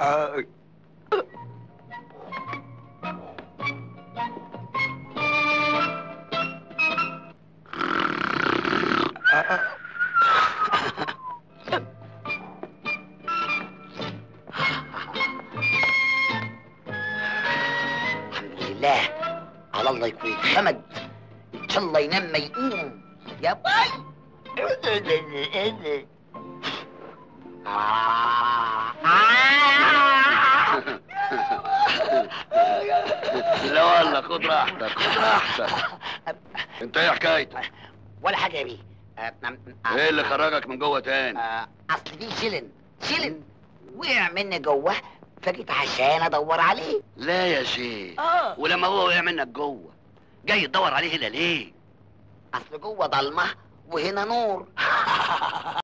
الحمد لله على الله يكون حمد ان شاء الله ينام ما يقوم يا باي لا والله خد راحتك خد راحتك انت ايه حكايتك؟ ولا حاجه يا بيه آه، آه، آه، ايه اللي خرجك من جوه تاني؟ آه، اصل في شلن شلن وقع مني جوه فجيت عشان ادور عليه لا يا شيخ اه ولما هو وقع منك جوه جاي تدور عليه هنا ليه؟ اصل جوه ضلمه وهنا نور